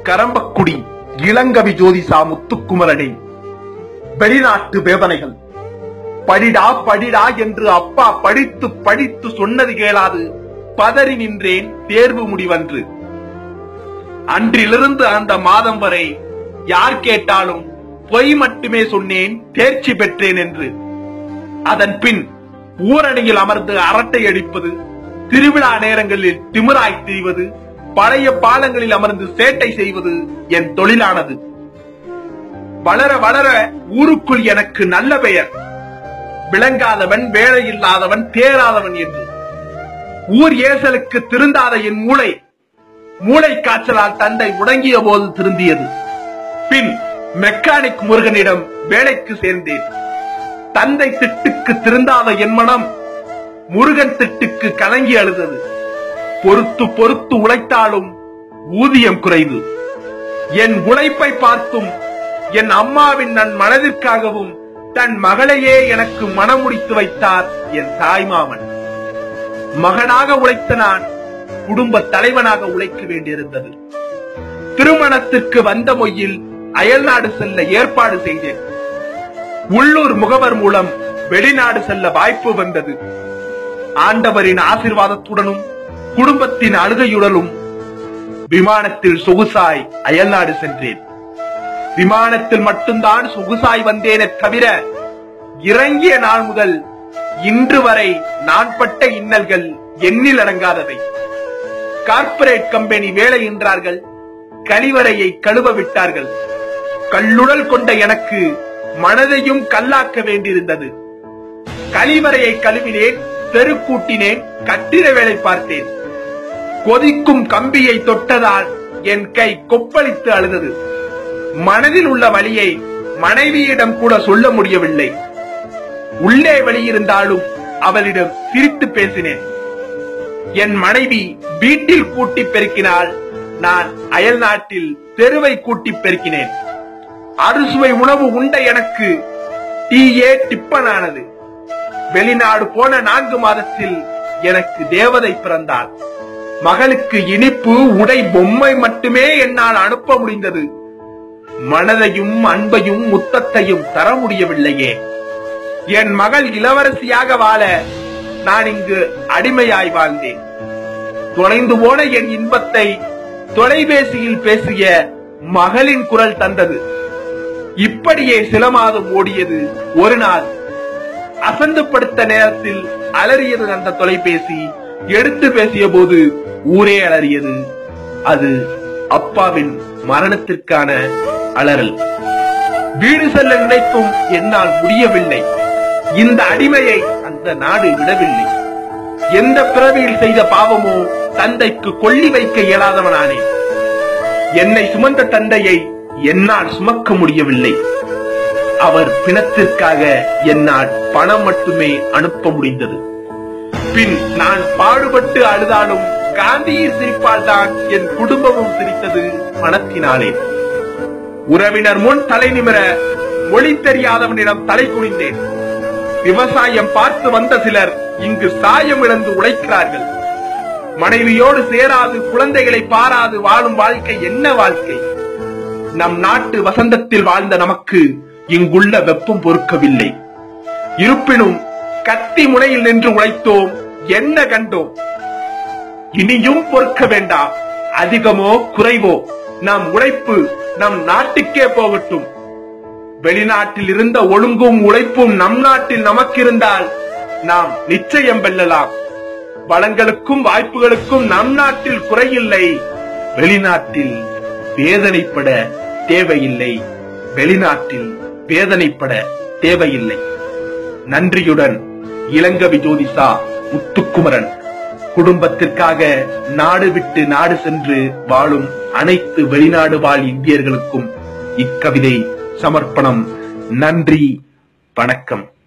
கரம்பக்குடி இளங்கவி ஜோதிசா முத்துக்குமரனின் வெளிநாட்டு வேதனைகள் படிடா படிடா என்று அப்பா படித்து படித்து சொன்னது கேளாது பதறி நின்றேன் தேர்வு முடிவன்று அன்றிலிருந்து அந்த மாதம் வரை யார் கேட்டாலும் பொய் மட்டுமே சொன்னேன் தேர்ச்சி பெற்றேன் என்று அதன் பின் ஊரணியில் அமர்ந்து அரட்டை அடிப்பது திருவிழா நேரங்களில் திமிராய் திரிவது பழைய பாலங்களில் அமர்ந்து சேட்டை செய்வது என் தொழிலானது வளர வளர ஊருக்குள் எனக்கு நல்ல பெயர் விளங்காதவன் வேலை இல்லாதவன் தேராதவன் என்று ஊர் ஏசலுக்கு திருந்தாத என் மூளை மூளை காய்ச்சலால் தந்தை முடங்கிய போது திருந்தியது பின் மெக்கானிக் முருகனிடம் வேலைக்கு சேர்ந்தேன் தந்தை திட்டுக்கு திருந்தாத என் மனம் முருகன் திட்டுக்கு கலங்கி அழுதது பொறுத்து பொறுத்து உழைத்தாலும் ஊதியம் குறைவு என் உழைப்பை பார்த்தும் என் அம்மாவின் நன் மனதிற்காகவும் தன் மகளையே எனக்கு மனமுடித்து வைத்தார் என் தாய்மாமன் மகனாக உழைத்த நான் குடும்ப தலைவனாக உழைக்க வேண்டியிருந்தது திருமணத்திற்கு வந்த மொய்யில் அயல்நாடு செல்ல ஏற்பாடு செய்தேன் உள்ளூர் முகவர் மூலம் வெளிநாடு செல்ல வாய்ப்பு வந்தது ஆண்டவரின் ஆசிர்வாதத்துடனும் குடும்பத்தின் அழுகையுடனும் விமானத்தில் சொகுசாய் அயல்நாடு சென்றேன் விமானத்தில் மட்டும்தான் சொகுசாய் வந்தேனே தவிர இறங்கிய நாள் முதல் இன்று வரை நான் பட்ட இன்னல்கள் எண்ணில் அடங்காதவை கார்ப்பரேட் கம்பெனி வேலை என்றார்கள் கழிவறையை கழுவ விட்டார்கள் கல்லுடல் கொண்ட எனக்கு மனதையும் கல்லாக்க வேண்டியிருந்தது கழிவறையை கழுவினேன் தெருக்கூட்டினேன் கட்டிட வேலை பார்த்தேன் கொதிக்கும் கம்பியை தொட்டதால் என் கை கொப்பளித்து அழுதது மனதில் உள்ள வலியை மனைவியிடம் கூட சொல்ல முடியவில்லை உள்ளே வழி இருந்தாலும் அவளிடம் சிரித்து பேசினேன் என் மனைவி வீட்டில் கூட்டி பெருக்கினால் நான் அயல் நாட்டில் தெருவை கூட்டி பெருக்கினேன் அறுசுவை உணவு உண்ட எனக்கு டீயே டிப்பனானது வெளிநாடு போன நான்கு மாதத்தில் எனக்கு தேவதை பிறந்தாள் மகளுக்கு இனிப்பு உடை பொம்மை மட்டுமே என்னால் அனுப்ப முடிந்தது மனதையும் அன்பையும் முத்தத்தையும் தர முடியவில்லையே என் மகள் இளவரசியாக வாழ நான் இங்கு அடிமையாய் வாழ்ந்தேன் தொலைந்து போன என் இன்பத்தை தொலைபேசியில் பேசிய மகளின் குரல் தந்தது இப்படியே சில மாதம் ஓடியது ஒரு நாள் அசந்து படுத்த நேரத்தில் அலறியது அந்த தொலைபேசி எடுத்து பேசிய போது ஊரே அலறியது அது அப்பாவின் மரணத்திற்கான அலறல் வீடு செல்ல நினைத்தும் என்னால் முடியவில்லை இந்த அடிமையை அந்த நாடு விடவில்லை எந்த பிறவியில் செய்த பாவமோ தந்தைக்கு கொள்ளி வைக்க இயலாதவனானே என்னை சுமந்த தந்தையை என்னால் சுமக்க முடியவில்லை அவர் பிணத்திற்காக என்னால் பணம் மட்டுமே அனுப்ப முடிந்தது பின் நான் பாடுபட்டு அழுதாலும் காந்தியின் சிரிப்பால் தான் என் குடும்பமும் சிரித்தது பணத்தினாலே உறவினர் முன் தலை நிமிர மொழி தெரியாதவனிடம் தலை குனிந்தேன் விவசாயம் பார்த்து வந்த சிலர் இங்கு சாயம் இழந்து உழைக்கிறார்கள் மனைவியோடு சேராது குழந்தைகளை பாராது வாழும் வாழ்க்கை என்ன வாழ்க்கை நம் நாட்டு வசந்தத்தில் வாழ்ந்த நமக்கு இங்குள்ள வெப்பம் பொறுக்கவில்லை இருப்பினும் கத்தி முனையில் நின்று உழைத்தோம் என்ன கண்டோம் இனியும் பொறுக்க வேண்டாம் அதிகமோ குறைவோ நம் உழைப்பு நம் நாட்டுக்கே போகட்டும் வெளிநாட்டில் இருந்த ஒழுங்கும் உழைப்பும் நம் நாட்டில் நமக்கு இருந்தால் நாம் நிச்சயம் வெல்லலாம் வளங்களுக்கும் வாய்ப்புகளுக்கும் நம் நாட்டில் குறையில்லை வெளிநாட்டில் வேதனைப்பட தேவையில்லை வெளிநாட்டில் வேதனைப்பட தேவையில்லை நன்றியுடன் இளங்கவி ஜோதிசா முத்துக்குமரன் குடும்பத்திற்காக நாடு விட்டு நாடு சென்று வாழும் அனைத்து வெளிநாடு வாழ் இந்தியர்களுக்கும் இக்கவிதை சமர்ப்பணம் நன்றி வணக்கம்